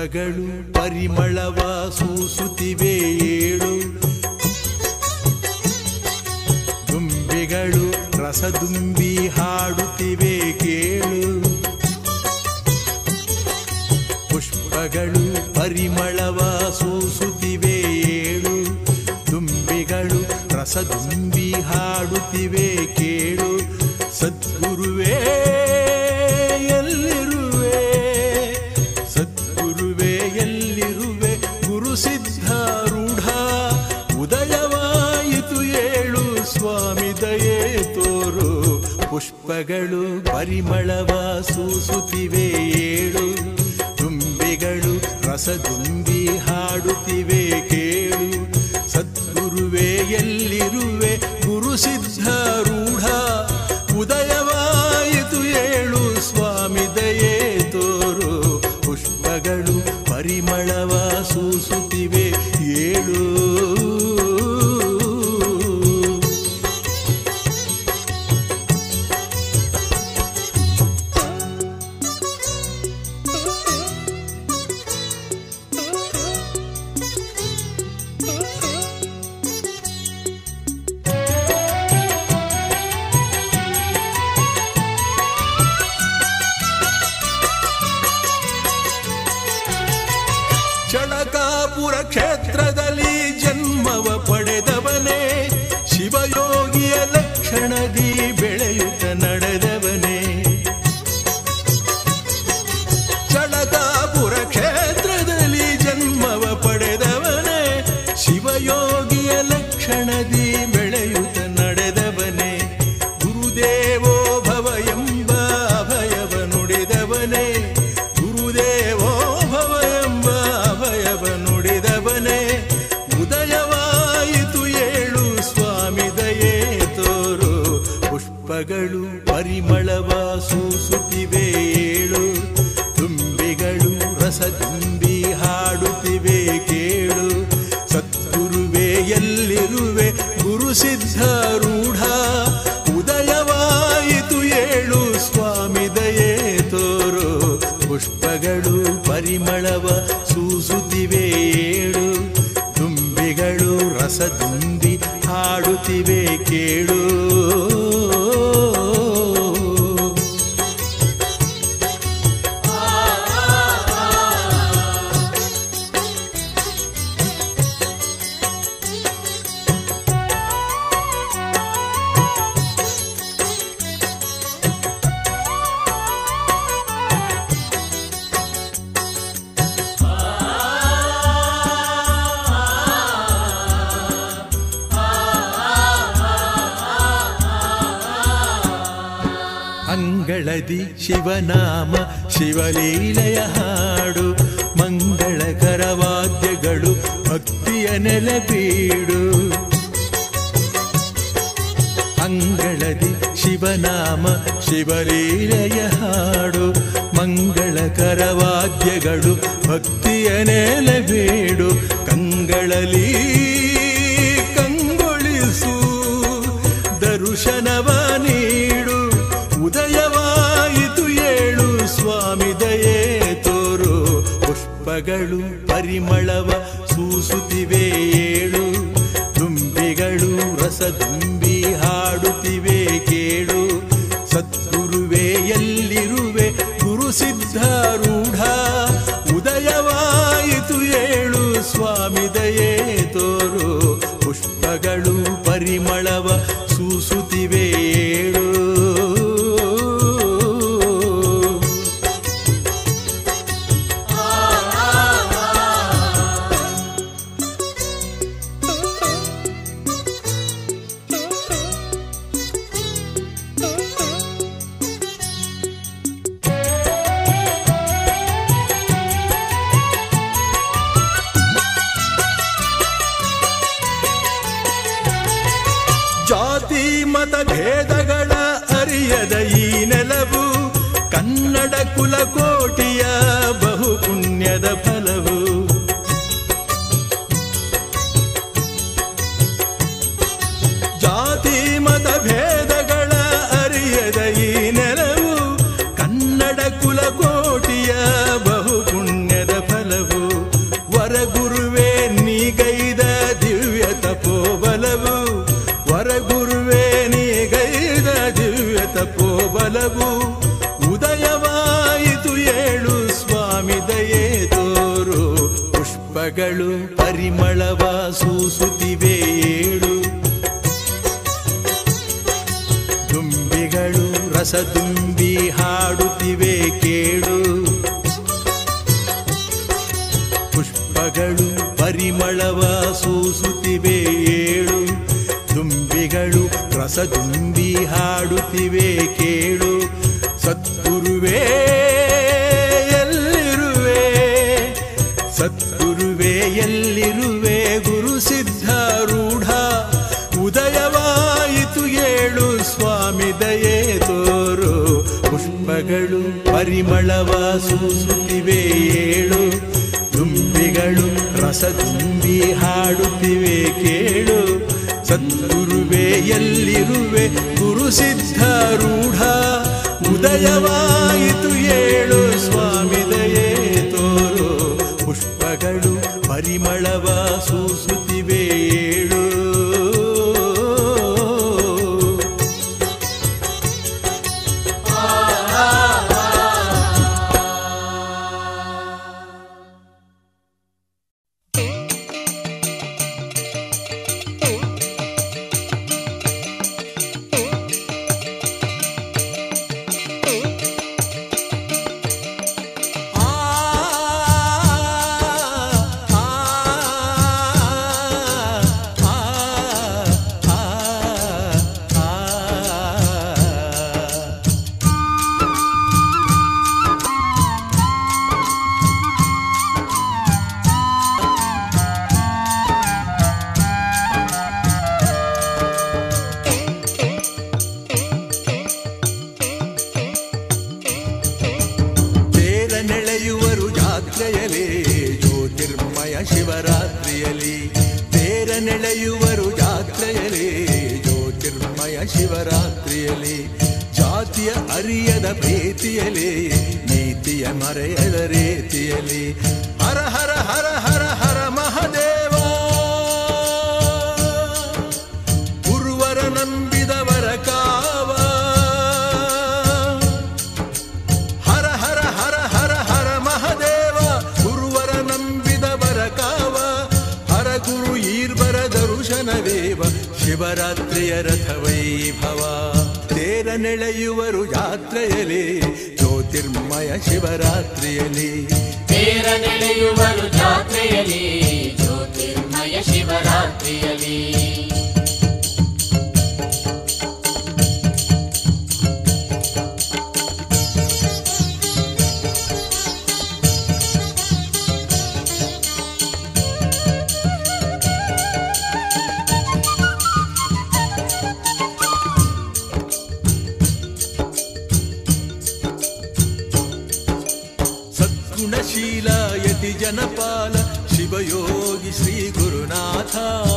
ಪುಷ್ಪಗಳು ಪರಿಮಳವ ಸೂಸುತ್ತಿವೆ ಏಳು ದುಂಬಿಗಳು ರಸದುಂಬಿ ಹಾಡುತ್ತಿವೆ ಕೇಳು ಪುಷ್ಪಗಳು ಪರಿಮಳವ ಸೂಸುತ್ತಿವೆ ಏಳು ದುಂಬಿಗಳು ರಸದುಂಬಿ ಹಾಡುತ್ತಿವೆ ಕೇಳು ಸದ್ಗುರುವೇ ಎಲ್ಲಿರುವೆ ಸದ್ಗುರುವೇ ಎಲ್ಲಿರುವೆ ಗುರು ಸಿದ್ಧಾರೂಢ ಉದಯವಾಯಿತು ಏಳು ಸ್ವಾಮಿ ದಯೆ ತೋರು ಪುಷ್ಪಗಳು ಪರಿಮಳವ ಸೂಸುತ್ತಿವೆ ಏಳು ತುಂಬಿಗಳು ರಸದುಂಬಿ ಹಾಡುತ್ತಿವೆ ಕೇಳು ಸದ್ಗುರುವೇ ಎಲ್ಲಿರುವೆ ಗುರು ಸಿದ್ಧಾರೂಢ ಉದಯವಾಯಿತು ಏಳು ಸ್ವಾಮಿ ದಯೆ ತೋರು ಪುಷ್ಪಗಳು ಪರಿಮಳವ ಸೂಸುತ್ತಿವೆ ಏಳು ಚಳಕಾಪುರ ಕ್ಷೇತ್ರದಲ್ಲಿ ಜನ್ಮವ ಪಡೆದವನೇ ಶಿವಯೋಗಿಯ ಲಕ್ಷಣದಿ ಬೆಳೆಯುತ್ತ ನಡೆದವನೇ ಚಳಕಾಪುರ ಕ್ಷೇತ್ರದಲ್ಲಿ ಜನ್ಮವ ಪಡೆದವನೇ ಶಿವಯೋಗಿಯ ಲಕ್ಷಣದಿ ಬೆಳೆಯುತ್ತ ನಡೆದವನೇ ಗುರುದೇವೋ ಭವ ಎಂಬ ಅಭಯವ ನುಡಿದವನೇ ಗುರುದೇವೋ ಭವ ಎಂಬ ಅಭಯವ ನುಡಿದವನೇ ಉದಯವಾಯಿತು ಏಳು ಸ್ವಾಮಿ ದಯೆ ತೋರು ಪುಷ್ಪಗಳು ಪರಿಮಳವ ಸೂಸುತ್ತಿವೆ ಏಳು ತುಂಬಿಗಳು ರಸದುಂಬಿ ಹಾಡುತ್ತಿವೆ ಕೇಳು ಸದ್ಗುರುವೇ ಎಲ್ಲಿರುವೆ ಗುರು ಸಿದ್ಧಾರೂಢ ಉದಯವಾಯಿತು ಏಳು ಸ್ವಾಮಿ ದಯೆ ತೋರು ಪುಷ್ಪಗಳು ಪರಿಮಳವ ಸೂಸುತ್ತಿವೆ ಏಳು ತುಂಬಿಗಳು ರಸದುಂಬಿ ಹಾಡುತ್ತಿವೆ ಕೇಳು ಅಂಗಳದಿ ಶಿವನಾಮ ಶಿವಲೀಲೆಯ ಹಾಡು ಮಂಗಳಕರ ವಾದ್ಯಗಳು ಭಕ್ತಿಯ ನೆಲೆಬೀಡು ಅಂಗಳದಿ ಶಿವನಾಮ ಶಿವಲೀಲೆಯ ಹಾಡು ಮಂಗಳಕರ ವಾದ್ಯಗಳು ಭಕ್ತಿಯ ನೆಲೆಬೀಡು ಕಂಗಳಲಿ ಕಂಗೊಳಿಸು ದರ್ಶನವ ನೀಡು ಉದಯವಾಯಿತು ಏಳು ಸ್ವಾಮಿ ದಯೆ ತೋರು ಪುಷ್ಪಗಳು ಪರಿಮಳವ ಸೂಸುತ್ತಿವೆ ಏಳು ತುಂಬಿಗಳು ರಸದುಂಬಿ ಹಾಡುತ್ತಿವೆ ಕೇಳು ಸದ್ಗುರುವೇ ಎಲ್ಲಿರುವೆ ಗುರು ಸಿದ್ಧಾರೂಢ ಉದಯವಾಯಿತು ಏಳು ಸ್ವಾಮಿ ದಯೆ ತೋರು ಪುಷ್ಪಗಳು ಪರಿಮಳವ ಸೂಸುತ್ತಿವೆ ಏಳು ಜಾತಿ ಮತ ಭೇದಗಳ ಅರಿಯದ ಈ ನೆಲವು ಕನ್ನಡ ಕುಲಕೋಟಿಯ ಬಹು ಪುಣ್ಯದ ಫಲವು ಜಾತಿ ಮತ ಭೇದಗಳ ಅರಿಯದ ಈ ನೆಲವು ಕನ್ನಡ ಕುಲಕೋಟಿಯ ಬಹು ಪುಣ್ಯದ ಫಲವು ಪುಷ್ಪಗಳು ಪರಿಮಳವ ಸೂಸುತ್ತಿವೆ ಏಳು ದುಂಬಿಗಳು ರಸ ತುಂಬಿ ಹಾಡುತ್ತಿವೆ ಕೇಳು ಪುಷ್ಪಗಳು ಪರಿಮಳವ ಸೂಸುತ್ತಿವೆ ಏಳು ದುಂಬಿಗಳು ರಸ ತುಂಬಿ ಹಾಡುತ್ತಿವೆ ಕೇಳು ಸದ್ಗುರುವೇ ಎಲ್ಲಿರುವೆ ಸದ್ಗುರುವೇ ಎಲ್ಲಿರುವೆ ಗುರು ಸಿದ್ಧಾರೂಢ ಉದಯವಾಯಿತು ಏಳು ಸ್ವಾಮಿ ದಯೆ ತೋರು ಪುಷ್ಪಗಳು ಪರಿಮಳವ ಸೂಸುತ್ತಿವೆ ಏಳು ದುಂಬಿಗಳು ರಸ ತುಂಬಿ ಹಾಡುತ್ತಿವೆ ಕೇಳು ಸದ್ಗುರುವೇ ಎಲ್ಲಿರುವೆ ಗುರು ಸಿದ್ಧಾರೂಢ ಉದಯವಾಯಿತು ಏಳು ಸ್ವಾಮಿ ದಯೆ ತೋರು ಪುಷ್ಪಗಳು ಪರಿಮಳವ ಸೂಸುತ್ತಿವೆ ಏಳು ಆ ಆ ಆ ಆ ತೇರ ನೆಳೆಯುವರು ಜಾತ್ರೆಯಲಿ ಜ್ಯೋತಿರ್ಮಯ ಶಿವರಾತ್ರಿಯಲಿ ತೇರ ನೆಳೆಯುವರು ಜಾತ್ರೆಯಲಿ ಜ್ಯೋತಿರ್ಮಯ ಶಿವರಾತ್ರಿಯಲಿ ಜಾತಿಯ ಅರಿಯದ ಪ್ರೀತಿಯಲಿ ನೀತಿಯ ಮರೆಯದ ರೀತಿಯಲಿ ಹರ ಹರ ಹರ ಹರ ಹರ ಮಹದೇವ ಗುರುವರ ನಂಬಿದವರ ಕಾವ ಹರ ಹರ ಹರ ಹರ ಹರ ಮಹದೇವ ಗುರುವರ ನಂಬಿದವರ ಕಾವ ಹರ ಗುರು ಈರ್ವರ ದರುಶನವೇವ ಶಿವರಾತ್ರಿಯ ರಥ ವೈಭವ ತೇರ ನೆಳೆಯುವರು ಜಾತ್ರೆಯಲಿ ಜ್ಯೋತಿರ್ಮಯ ಶಿವರಾತ್ರಿಯಲಿ ತೇರ ನೆಲೆಯುವರು ಜಾತ್ರೆಯಲ್ಲಿ ಜ್ಯೋತಿರ್ಮಯ ಶಿವರಾತ್ರಿಯಲ್ಲಿ ಸದ್ಗುಣಶೀಲ ಯತಿ ಜನಪಾಲ ಶಿವಯೋಗಿ ಶ್ರೀ ಗುರುನಾಥ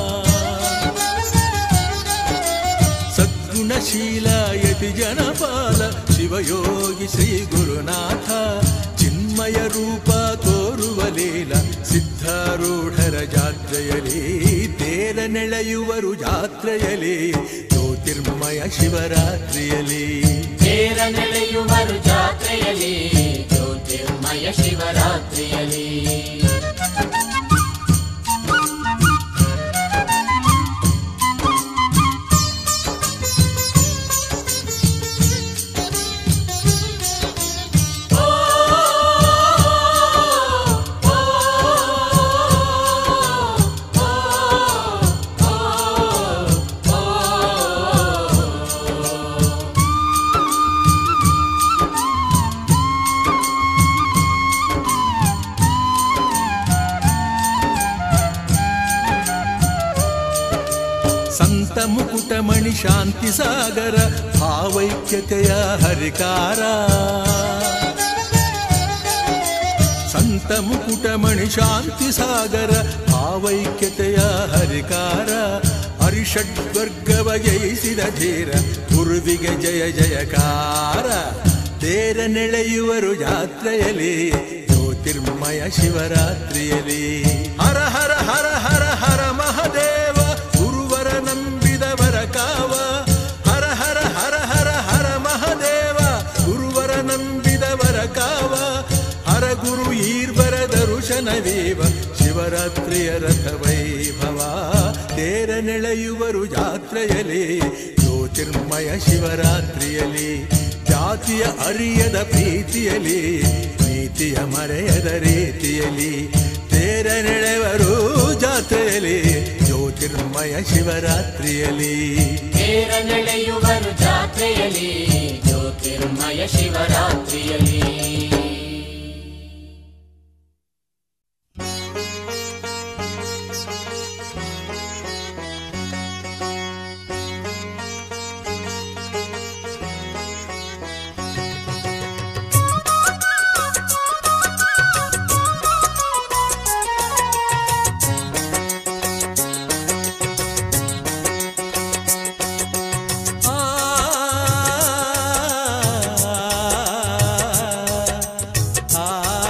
ಸದ್ಗುಣಶೀಲ ಯತಿ ಜನಪಾಲ ಶಿವಯೋಗಿ ಶ್ರೀ ಗುರುನಾಥ ಚಿನ್ಮಯ ರೂಪ ತೋರುವ ಲೀಲ ಸಿದ್ಧಾರೂಢರ ಜಾತ್ರೆಯಲಿ ತೇರ ನೆಳೆಯುವರು ಜಾತ್ರೆಯಲಿ ಜ್ಯೋತಿರ್ಮಯ ಶಿವರಾತ್ರಿಯಲಿ ತೇರ ನೆಲೆಯುವರು ಜಾತ್ರೆಯಲ್ಲಿ ಜ್ಯೋತಿರ್ಮಯ ಶಿವರಾತ್ರಿಯಲ್ಲಿ ಸಂತ ಮುಕುಟಮಣಿ ಶಾಂತಿ ಸಾಗರ ಭಾವೈಕ್ಯತೆಯ ಹರಿಕಾರ ಸಂತ ಮುಕುಟಮಣಿ ಶಾಂತಿ ಸಾಗರ ಭಾವೈಕ್ಯತೆಯ ಹರಿಕಾರ ಹರಿಷಡ್ವರ್ಗವ ಜಯಿಸಿದ ಧೀರ ಗುರುವಿಗೆ ಜಯ ಜಯಕಾರ ತೇರ ನೆಳೆಯುವರು ಜಾತ್ರೆಯಲಿ ಜ್ಯೋತಿರ್ಮಯ ಶಿವರಾತ್ರಿಯಲಿ ಹರ ಹರ ಹರ ಹರ ಹರ ಮಹದೇವ ಗುರುವರ ನಂಬಿದವರ ಕಾವ ಹರ ಹರ ಹರ ಹರ ಹರ ಮಹದೇವ ಗುರುವರ ನಂಬಿದವರ ಕಾವ ಹರ ಗುರು ಈರ್ವರ ದರುಶನವೇವ ಶಿವರ ಶಿವರಾತ್ರಿಯ ರಥ ವೈಭವ ತೇರ ನೆಳೆಯುವರು ಜಾತ್ರೆಯಲ್ಲಿ ಜ್ಯೋತಿರ್ಮಯ ಶಿವರಾತ್ರಿಯಲ್ಲಿ ಜಾತಿಯ ಅರಿಯದ ಪ್ರೀತಿಯಲ್ಲಿ ನೀತಿಯ ಮರೆಯದ ರೀತಿಯಲ್ಲಿ ತೇರ ನೆಳೆವರು ಜಾತ್ರೆಯಲ್ಲಿ ಜ್ಯೋತಿರ್ಮಯ ಶಿವರಾತ್ರಿಯಲ್ಲಿ ತೇರ ನಡೆಯುವರು ಜಾತ್ರೆಯಲ್ಲಿ ಜ್ಯೋತಿರ್ಮಯ ಶಿವರಾತ್ರಿಯಲ್ಲಿ ಆ ಆ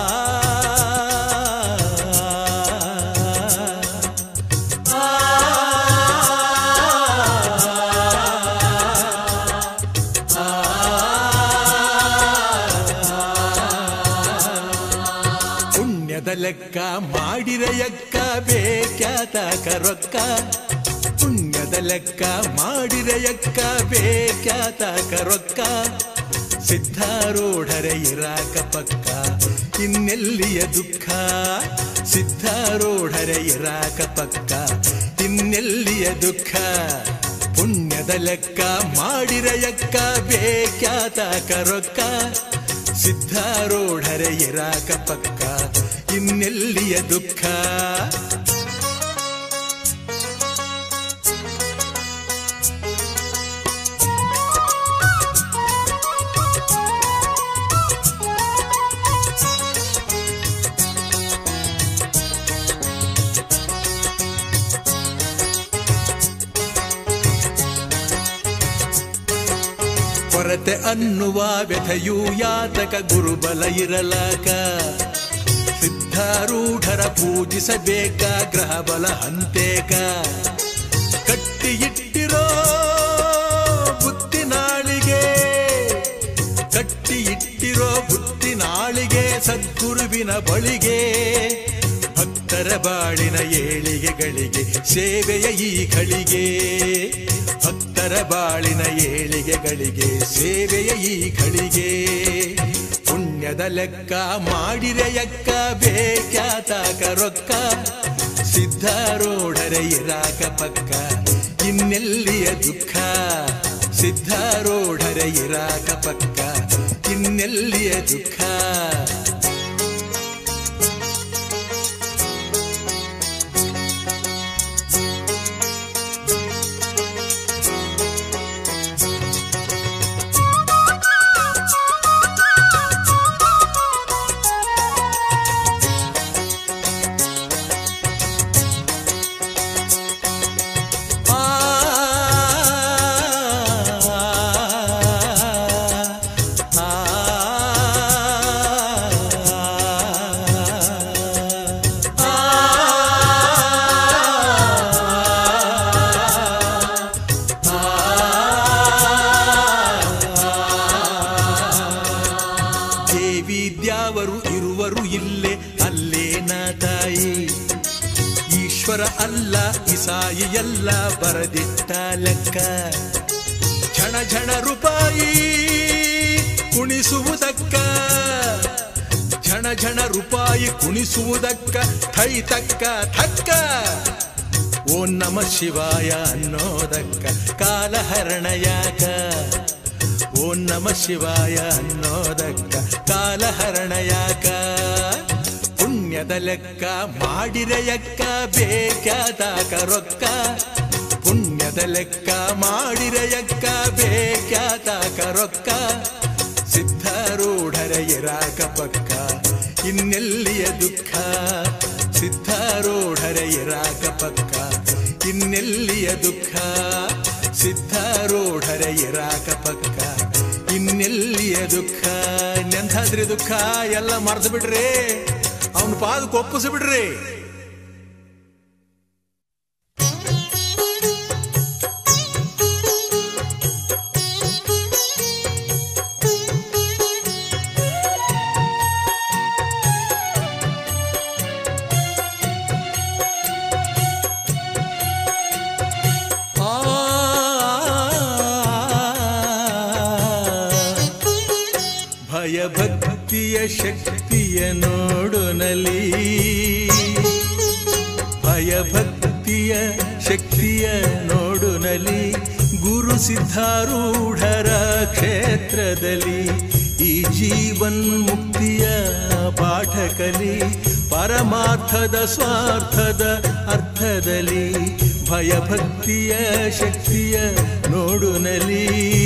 ಪುಣ್ಯದ ಲೆಕ್ಕ ಮಾಡಿರ ಯಕ್ಕ ಬೇಕ್ಯಾತ ಕರೊಕ್ಕ ಪುಣ್ಯದ ಲೆಕ್ಕ ಮಾಡಿರ ಯಕ್ಕ ಬೇಕ್ಯಾತ ಕರೊಕ್ಕ ಸಿದ್ಧಾರೂಢರ ಇರಾಕ ಪಕ್ಕ ಇನ್ನೆಲ್ಲಿಯ ದುಃಖ ಸಿದ್ಧಾರೂಢರ ಇರಾಕ ಪಕ್ಕ ಇನ್ನೆಲ್ಲಿಯ ದುಃಖ ಪುಣ್ಯದ ಲೆಕ್ಕ ಮಾಡಿರ ಯಕ್ಕ ಬೇಕ್ಯಾತ ಕರೊಕ್ಕ ಸಿದ್ಧಾರೂಢರ ಇರಾಕ ಪಕ್ಕ ಇನ್ನೆಲ್ಲಿಯ ದುಃಖ ಕೊರತೆ ಅನ್ನುವ ವ್ಯಥೆಯೂ ಯಾತಕ ಗುರುಬಲ ಇರಲಾಕ ಸಿದ್ಧಾರೂಢರ ಪೂಜಿಸಬೇಕ ಗ್ರಹ ಬಲ ಹಂತೇಕ ಕಟ್ಟಿ ಇಟ್ಟಿರೋ ಬುದ್ಧಿನಾಳಿಗೆ ಕಟ್ಟಿ ಇಟ್ಟಿರೋ ಬುದ್ಧಿನಾಳಿಗೆ ಸದ್ಗುರುವಿನ ಬಳಿಗೆ ಭಕ್ತರ ಬಾಳಿನ ಏಳಿಗೆಗಳಿಗೆ ಸೇವೆಯ ಈ ಗಳಿಗೆ ಭಕ್ತರ ಬಾಳಿನ ಏಳಿಗೆಗಳಿಗೆ ಸೇವೆಯ ಈ ಗಳಿಗೆ ಪುಣ್ಯದ ಲೆಕ್ಕ ಮಾಡಿರೆ ಯಕ್ಕ ಬೇಕ್ಯಾತಾಕ ರೊಕ್ಕ ಸಿದ್ಧಾರೂಢರ ಇರಾಕ ಪಕ್ಕ ಇನ್ನೆಲ್ಲಿಯ ದುಃಖ ಸಿದ್ಧಾರೂಢರ ಇರಾಕ ಪಕ್ಕ ಇನ್ನೆಲ್ಲಿಯ ದುಃಖ ಆ ದೇವಿದ್ಯಾವರು ಇರುವರು ಇಲ್ಲೇ ಅಲ್ಲೇನ ತಾಯಿ ಈಶ್ವರ ಅಲ್ಲ ಇಸಾಯಿ ಎಲ್ಲ ಬರದಿಟ್ಟ ಲೆಕ್ಕ ಝಣ ಝಣ ರೂಪಾಯಿ ಕುಣಿಸುವುದಕ್ಕ ಝಣ ಝಣ ರೂಪಾಯಿ ಕುಣಿಸುವುದಕ್ಕ ಥೈ ತಕ್ಕ ಥಕ್ಕ ಓ ನಮ ಶಿವಾಯ ಅನ್ನೋದಕ್ಕ ಕಾಲಹರಣ ಯಾಕ ಓ ನಮ ಶಿವಾಯ ಅನ್ನೋದಕ್ಕ ಕಾಲಹರಣ ಯಾಕ ಪುಣ್ಯದ ಲೆಕ್ಕ ಮಾಡಿರೆ ಯಕ್ಕ ಬೇಕ್ಯಾದಾಕ ರೊಕ್ಕ ಪುಣ್ಯದ ಲೆಕ್ಕ ಮಾಡಿರೆ ಯಕ್ಕ ಬೇಕ್ಯಾದಾಕ ರೊಕ್ಕ ಸಿದ್ಧಾರೂಢರ ಇರಾಕ ಪಕ್ಕ ಇನ್ನೆಲ್ಲಿಯ ದುಃಖ ಸಿದ್ಧಾರೂಢರ ಇರಾಕ ಪಕ್ಕ ಇನ್ನೆಲ್ಲಿಯ ದುಃಖ ಸಿದ್ಧಾರೂಢರ ಇರಾಕ ಪಕ್ಕ ಇನ್ನೆಲ್ಲಿಯ ದುಃಖ ನೆಂಥಾದ್ರಿ ದುಃಖ ಎಲ್ಲ ಮರ್ತು ಬಿಡ್ರಿ ಅವನ ಪಾದಕ್ಕೆ ಒಪ್ಪಿಸಿ ಬಿಡ್ರಿ ಭಯಭಕ್ತಿಯ ಶಕ್ತಿಯ ನೋಡುನಲಿ ಭಯಭಕ್ತಿಯ ಶಕ್ತಿಯ ನೋಡುನಲಿ ಗುರು ಸಿದ್ಧಾರೂಢರ ಕ್ಷೇತ್ರದಲ್ಲಿ ಈ ಜೀವನ್ ಮುಕ್ತಿಯ ಪಾಠ ಕಲಿ ಪರಮಾರ್ಥದ ಸ್ವಾರ್ಥದ ಅರ್ಥದಲ್ಲಿ ಭಯಭಕ್ತಿಯ ಶಕ್ತಿಯ ನೋಡುನಲಿ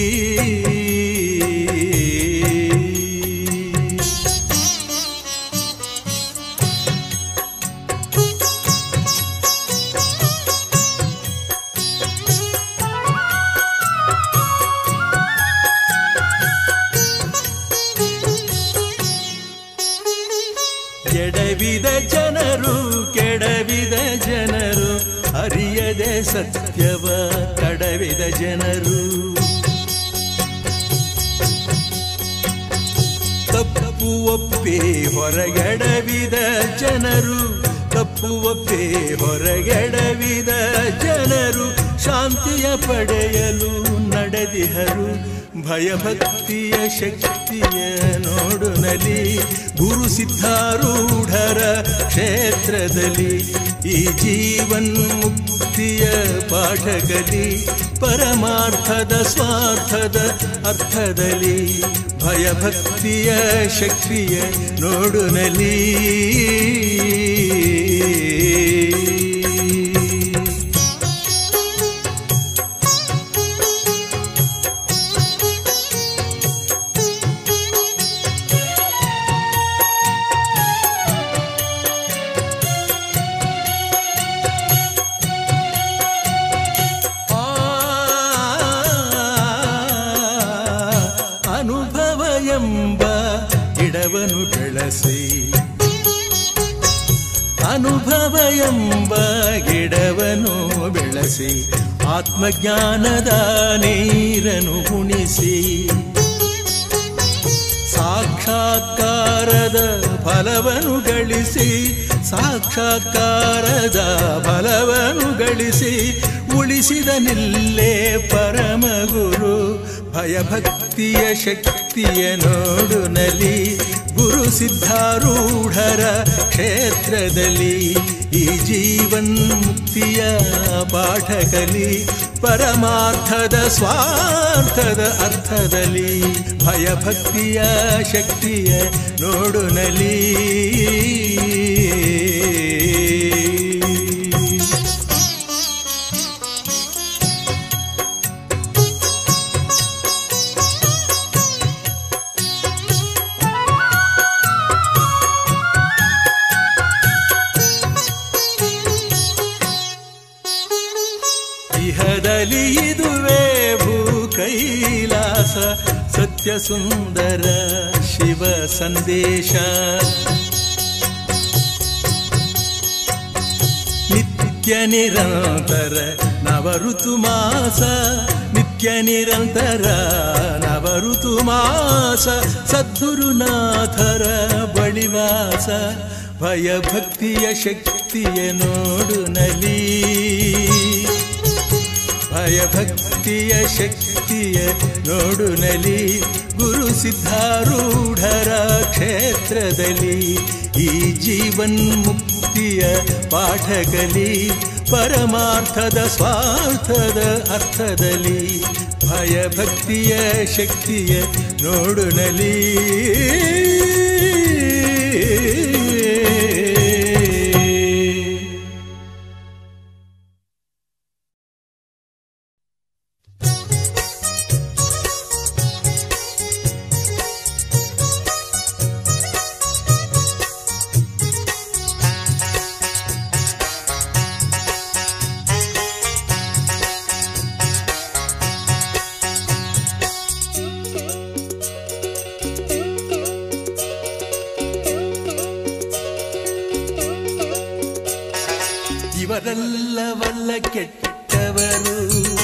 ಎಡವಿದ ಜನರು ಕೆಡವಿದ ಜನರು ಅರಿಯದೆ ಸತ್ಯವ ಕಡವಿದ ಜನರು ತಪ್ಪು ಒಪ್ಪಿ ಹೊರಗೆಡವಿದ ಜನರು ತಪ್ಪು ಒಪ್ಪಿ ಹೊರಗೆಡವಿದ ಜನರು ಶಾಂತಿಯ ಪಡೆಯಲು ನಡೆದಿಹರು ಭಯಭಕ್ತಿಯ ಶಕ್ತಿಯ ನೋಡುನಲಿ ಗುರು ಸಿದ್ಧಾರೂಢರ ಕ್ಷೇತ್ರದಲ್ಲಿ ಈ ಜೀವನ್ ಮುಕ್ತಿಯ ಪಾಠಗಲಿ ಪರಮಾರ್ಥದ ಸ್ವಾರ್ಥದ ಅರ್ಥದಲ್ಲಿ ಭಯಭಕ್ತಿಯ ಶಕ್ತಿಯ ನೋಡುನಲಿ ಆ ಅನುಭವ ಎಂಬ ಗಿಡವನ್ನು ಬೆಳೆಸಿ ಅನುಭವ ಎಂಬ ಗಿಡವನ್ನು ಬೆಳೆಸಿ ಆತ್ಮಜ್ಞಾನದ ನೀರನ್ನು ಉಣಿಸಿ ಸಾಕ್ಷಾತ್ಕಾರದ ಫಲವನ್ನು ಗಳಿಸಿ ಸಾಕ್ಷಾತ್ಕಾರದ ಫಲವನ್ನು ಗಳಿಸಿ ಉಳಿಸಿದ ನಿಲ್ಲೇ ಪರಮಗುರು ಭಯಭಕ್ತಿಯ ಶಕ್ತಿಯ ನೋಡುನಲಿ ಗುರು ಸಿದ್ಧಾರೂಢರ ಕ್ಷೇತ್ರದಲ್ಲಿ ಈ ಜೀವನ್ ಮುಕ್ತಿಯ ಪಾಠ ಕಲಿ ಪರಮಾರ್ಥದ ಸ್ವಾರ್ಥದ ಅರ್ಥದಲ್ಲಿ ಭಯಭಕ್ತಿಯ ಶಕ್ತಿಯ ನೋಡುನಲಿ ಇಹದಲ್ಲಿ ಇದುವೇ ಭೂ ಕೈಲಾಸ ಸತ್ಯ ಸುಂದರ ಶಿವ ಸಂದೇಶ ನಿತ್ಯ ನಿರಂತರ ನವಋತು ಮಾಸ ನಿತ್ಯ ನಿರಂತರ ನವಋತು ಮಾಸ ಸದ್ಗುರುನಾಥರ ಬಳಿವಾಸ ಭಯಭಕ್ತಿಯ ಶಕ್ತಿಯ ನೋಡುನಲಿ ಭಯಭಕ್ತಿಯ ಶಕ್ತಿಯ ನೋಡುನಲಿ ಗುರು ಸಿದ್ಧಾರೂಢರ ಕ್ಷೇತ್ರದಲ್ಲಿ ಈ ಜೀವನ್ ಮುಕ್ತಿಯ ಪಾಠಕಲಿ ಪರಮಾರ್ಥದ ಸ್ವಾರ್ಥದ ಅರ್ಥದಲ್ಲಿ ಭಯಭಕ್ತಿಯ ಶಕ್ತಿಯ ನೋಡುನಲಿ ಇವರೆಲ್ಲವಲ್ಲ ಕೆಟ್ಟವರು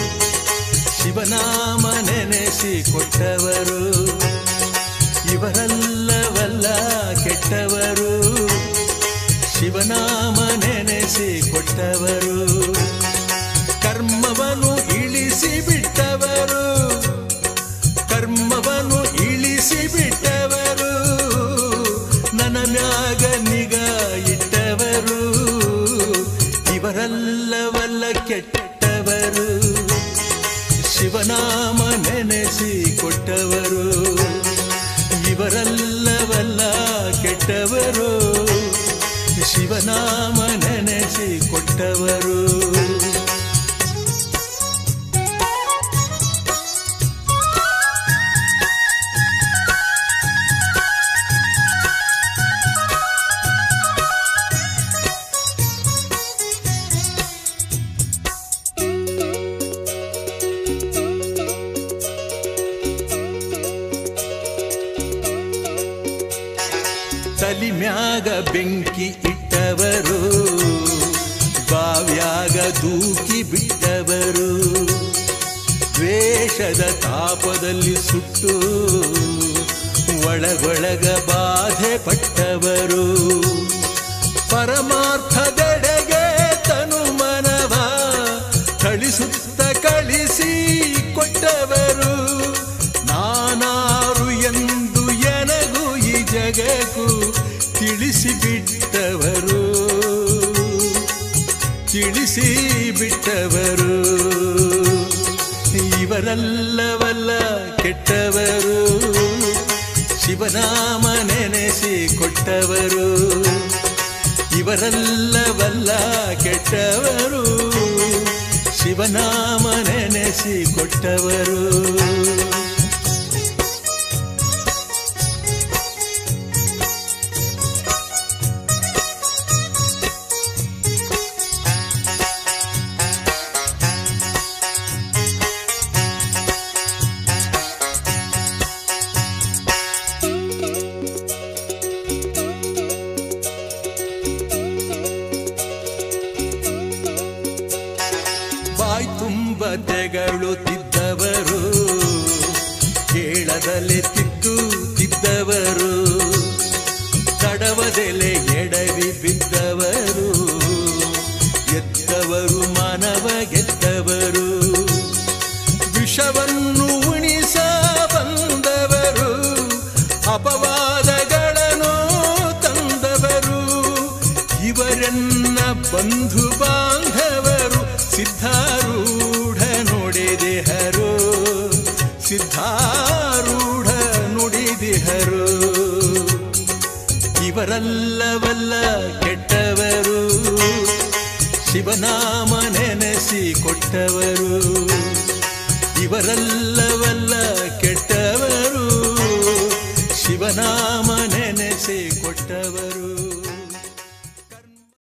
ಶಿವನಾಮ ನೆನೆಸಿ ಕೊಟ್ಟವರು ಇವರೆಲ್ಲವಲ್ಲ ಕೆಟ್ಟವರು ಶಿವನಾಮ ನೆನೆಸಿ ಕೊಟ್ಟವರು ಕರ್ಮವನ್ನು ಇಳಿಸಿ ಬಿಟ್ಟವರು ಕರ್ಮವನ್ನು ಇಳಿಸಿ ಬಿಟ್ಟವರು ಶಿವನಾಮ ನೆನೆಸಿ ಕೊಟ್ಟವರು ಇವರಲ್ಲವಲ್ಲ ಕೆಟ್ಟವರು ಶಿವನಾಮ ನೆನೆಸಿ ಕೊಟ್ಟವರು ತಲಿಮ್ಯಾಗ ಬೆಂಕಿ ಇಟ್ಟವರು ಬಾವ್ಯಾಗ ದೂಕಿ ಬಿಟ್ಟವರು ದ್ವೇಷದ ತಾಪದಲ್ಲಿ ಸುಟ್ಟು ಒಳಗೊಳಗ ಬಾಧೆ ಪಟ್ಟವರು ಪರಮಾರ್ಥದೆಡೆಗೆ ತನು ಮನವ ಥಳಿಸುತ್ತ ಕಳಿಸಿ ಕೊಟ್ಟವರು ನಾನಾರು ಎಂದು ಎನಗೂ ಈ ಜಗಕ್ಕೂ ತಿಳಿಸಿ ಬಿಟ್ಟವರು ತಿಳಿಸಿ ಬಿಟ್ಟವರು ಇವರಲ್ಲವಲ್ಲ ಕೆಟ್ಟವರು ಶಿವನಾಮ ನೆನೆಸಿ ಕೊಟ್ಟವರು ಇವರಲ್ಲವಲ್ಲ ಕೆಟ್ಟವರು ಶಿವನಾಮ ನೆನೆಸಿ ಕೊಟ್ಟವರು ಬಾಯ್ ತುಂಬ ತೆಗಳುತ್ತಿದ್ದವರು ಕೇಳದಲೆ ತಿದ್ದು ತಿದ್ದವರು ತಡವದೆಲೆ ಎಡವಿ ಬಿದ್ದವರು ಎದ್ದವರು ಮಾನವ ಗೆದ್ದವರು ವಿಷವನ್ನು ಉಣಿಸ ಬಂದವರು ಅಪವಾದಗಳನ್ನು ತಂದವರು ಇವರೆನ್ನ ಬಂಧು ಬಾಂಧವರು ಸಿದ್ಧಾರೂಢ ನುಡಿದಿಹರು ಸಿದ್ಧಾರೂಢ ನುಡಿದಿಹರು ಇವರಲ್ಲವಲ್ಲ ಕೆಟ್ಟವರು ಶಿವನಾಮ ನೆನೆಸಿ ಕೊಟ್ಟವರು ಇವರಲ್ಲ